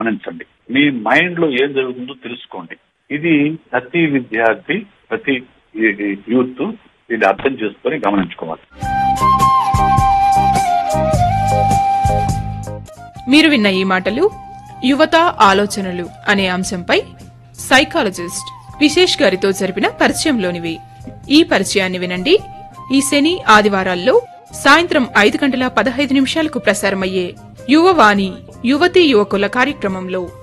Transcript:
గమనించండి మీ మైండ్ లో ఏం జరుగుతుందో తెలుసుకోండి ఇది ప్రతి విద్యార్థి ప్రతి యూత్ ఇది అర్థం చేసుకొని గమనించుకోవాలి మీరు విన్న ఈ మాటలు యువత ఆలోచనలు అనే అంశంపై సైకాలజిస్ట్ విశేష్ గారితో జరిపిన పరిచయంలోనివి ఈ పరిచయాన్ని వినండి ఈ శని ఆదివారాల్లో సాయంత్రం ఐదు గంటల పదహైదు నిమిషాలకు ప్రసారమయ్యే యువవాణి యువతీ యువకుల కార్యక్రమంలో